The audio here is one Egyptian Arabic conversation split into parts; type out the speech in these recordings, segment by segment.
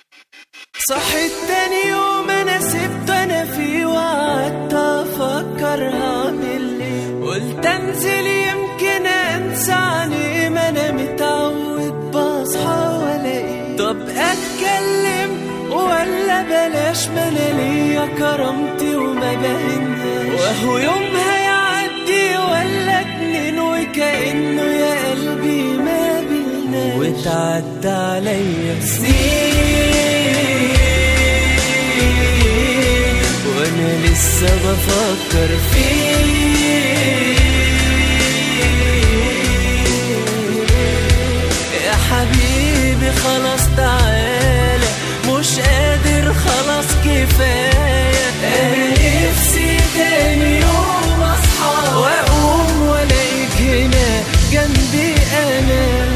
صحيت تاني يوم انا سبت انا فيه وقعدت افكر هعمل ايه قلت انزل يمكن انسى عليه ما انا متعود بصحى والاقيه طب اتكلم ولا بلاش ما انا ليا كرامتي وما بهنهاش وهو يوم هيعدي ولا اتنين وكأنه يا قلبي ما بيناش وتعدى عليا سنين وانا لسه بفكر فيه يا حبيبي خلاص تعالى مش قادر خلاص كفاية انا نفسي تاني يوم اصحى واقوم والاقيك هنا جنبي انا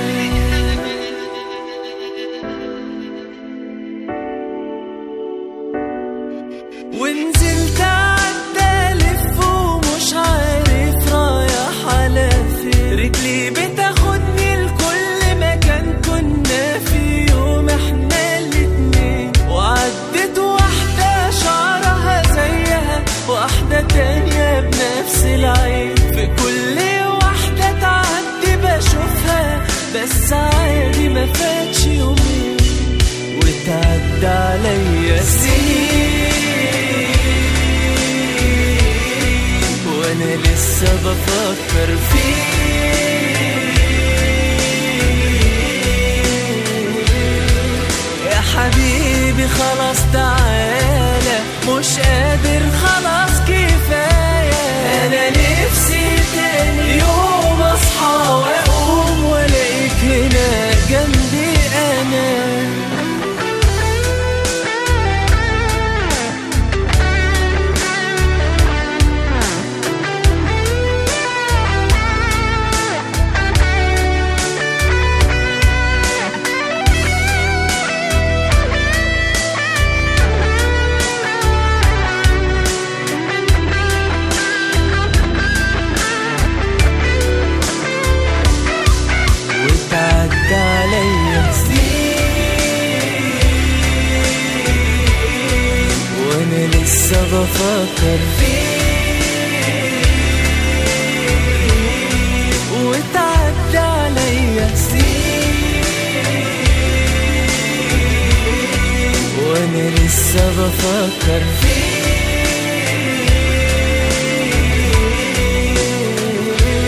ونزلت عدى الف ومش عارف رايح على فين رجلي بتاخدني لكل مكان كنا في يوم احنا الاتنين وعدت واحدة شعرها زيها واحدة تانية بنفس العين في كل واحدة تعدي بشوفها بس عادي ما فاتش يومين وتعدى عليا سنين وانا لسه بفكر فيه يا حبيبي خلاص تعالى مش قادر خلاص كفاية انا نفسي تاني يوم اصحى واقوم والاقيك هنا جنبي انا وتعدى عليا سنين وانا لسه بفكر فيه وتعدى عليا سنين وانا لسه بفكر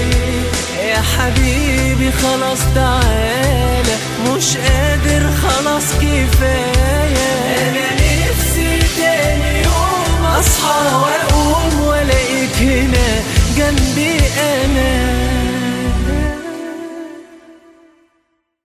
فيه يا حبيبي خلاص تعالى مش قادر خلاص